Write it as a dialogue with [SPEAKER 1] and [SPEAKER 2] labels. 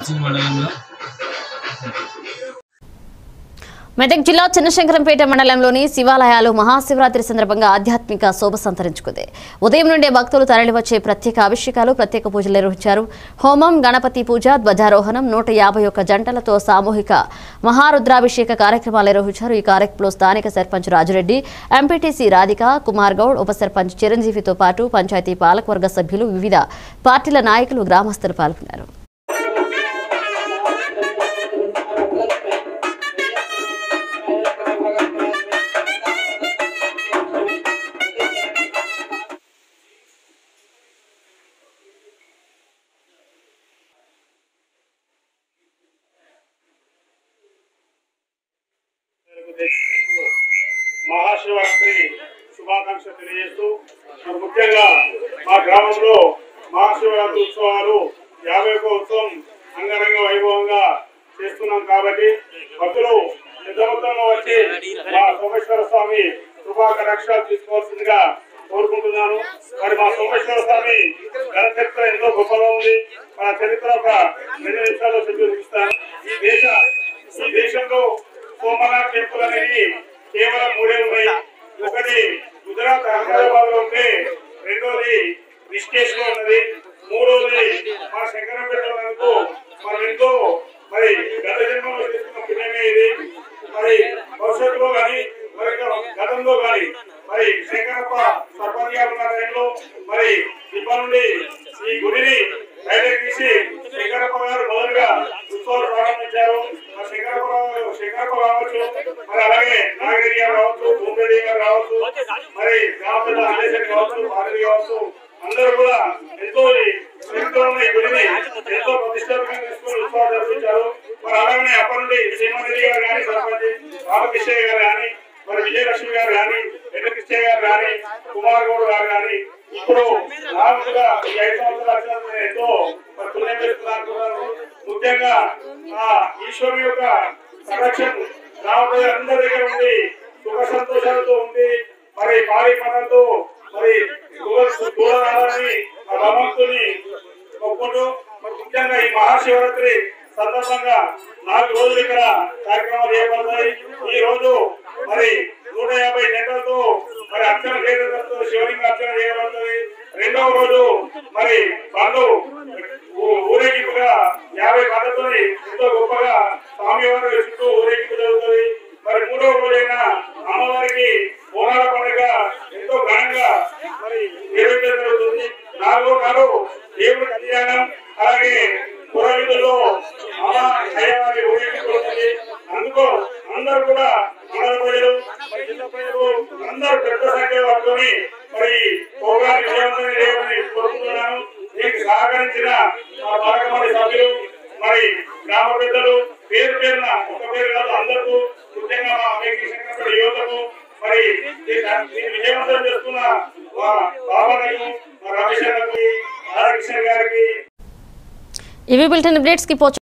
[SPEAKER 1] మండలంలో
[SPEAKER 2] మెదక్ జిల్లా చిన్నశంకరంపేట మండలంలోని శివాలయాలు మహాశివరాత్రి సందర్భంగా ఆధ్యాత్మిక శోభ సంతరించుకుంది ఉదయం నుండే భక్తులు తరలివచ్చే ప్రత్యేక అభిషేకాలు ప్రత్యేక పూజలు నిర్వహించారు హోమం గణపతి పూజ ధ్వజారోహణం నూట యాభై ఒక్క జంటలతో సామూహిక మహారుద్రాభిషేక కార్యక్రమాలు నిర్వహించారు ఈ కార్యక్రమంలో స్థానిక సర్పంచ్ రాజురెడ్డి ఎంపీటీసీ రాధిక కుమార్ గౌడ్ ఉప సర్పంచ్ చిరంజీవితో పాటు పంచాయతీ పాలకవర్గ సభ్యులు వివిధ పార్టీల నాయకులు గ్రామస్తులు పాల్గొన్నారు
[SPEAKER 3] మహాశివరాత్రి శుభాకాంక్షలు తెలియజేస్తూ మరి ముఖ్యంగా మా గ్రామంలో మహాశివరాత్రి ఉత్సవాలు యాభై ఒక్క ఉత్సవం అంగరంగ వైభవంగా చేస్తున్నాం కాబట్టి భక్తులు పెద్ద మొత్తంలో వచ్చి మా సోమేశ్వర స్వామి కృపాకటాక్షాలు తీసుకోవాల్సిందిగా కోరుకుంటున్నాను మరి మా సోమేశ్వర స్వామి గత చరిత్ర ఎంతో గొప్పగా ఉంది మన చరిత్ర ఒక రెండు నిమిషాల్లో చూపిస్తాను ఈ దేశ ఈ దేశంలో సోమనాథ్ టెంపుల్ అనేది కేవలం మూడే ఉన్నాయి ఒకటి గుజరాత్ అహ్మదాబాద్ లో ఉంటే రెండోది రిషికేష్ లో ఉన్నది మూడోది మా శంకరంపేటకు మనం ఎంతో మరి గత జన్మలో చేసుకున్న పుణ్యమే ఇది మరి భవిష్యత్తులో కానీ మరి గతంలో కానీ మరి శంకరప్ప సర్పంచ్గా ఉన్న టైంలో మరి ఇప్పటి నుండి ఈ గుడిని బయటకు తీసి శంకరప్ప గారు మొదలుగా ఉత్సవాలు ప్రారంభించారు మరి శంకరప్ప గారు శంకరప్ప కావచ్చు మరి అలాగే నాగరెడ్డి గారు కావచ్చు భూమిరెడ్డి గారు కావచ్చు మరి గ్రామ ఆదేశం కావచ్చు భారతి కావచ్చు అందరూ కూడా ఎంతో ఎంతో ఉన్న ఈ గుడిని ఎంతో ప్రతిష్టాత్మకంగా తీసుకొని ఉత్సవాలు జరిపించారు మరి అలాగనే అప్పటి నుండి శ్రీమరెడ్డి గారు కానీ సర్పంచ్ రామకృష్ణయ్య గారు కానీ మరి విజయలక్ష్మి గారు కానీ వెంకటకృష్ణయ్య గారు కానీ కుమార్ గౌడ్ గారు కానీ ఇప్పుడు రాములుగా ఈ ఐదు సంవత్సరాల క్రితం ఎంతో మరి పుణ్యం చేస్తున్నారు ముఖ్యంగా ఆ ఈశ్వరుని యొక్క సంరక్షణ గ్రామ ప్రజలందరి దగ్గర ఉంది సుఖ సంతోషాలతో ఉంది మరి భారీ పనులతో మరి దూరాలని భగవంతుని ఒప్పుకుంటూ మరి ముఖ్యంగా ఈ మహాశివరాత్రి సందర్భంగా నాలుగు రోజులు ఇక్కడ కార్యక్రమాలు చేయబడతాయి ఈ రోజు మరి నూట యాభై గంటలతో మరి అర్చన చేయడంతో శివలింగ అర్చన చేయబడుతుంది రెండవ రోజు మరి బంధు ఊ- ఊరేగింపుగా యాభై బంధుతో ఎంతో గొప్పగా స్వామివారి చుట్టూ ఊరేగింపు జరుగుతుంది మరి మూడవ రోజైన అమ్మవారికి బోనాల పండుగ ఎంతో ఘనంగా మరి నిర్వహించడం జరుగుతుంది నాలుగో నాడు దేవుడి కళ్యాణం అలాగే పురోహితుల్లో అమ్మ అయ్యవారి ఊరేగింపు ఉంటుంది అందుకు అందరూ కూడా మండల ప్రజలు మరి జిల్లా ప్రజలు అందరూ పెద్ద సంఖ్యలో పట్టుకొని మరి ప్రోగ్రాం విజయవంతం చేయమని కోరుకుంటున్నాను దీనికి సహకరించిన మా పాలకమండలి సభ్యులు మరి గ్రామ పెద్దలు పేరు పేరున ఒక పేరు కాదు అందరికీ ముఖ్యంగా మా వెంకటేశ్వర యువతకు మరి దీన్ని దీన్ని విజయవంతం చేస్తున్న మా బాబాలకు మా రమేశ్వరకు రాధాకృష్ణ గారికి
[SPEAKER 2] ఇవి బిల్టన్ అప్డేట్స్ కి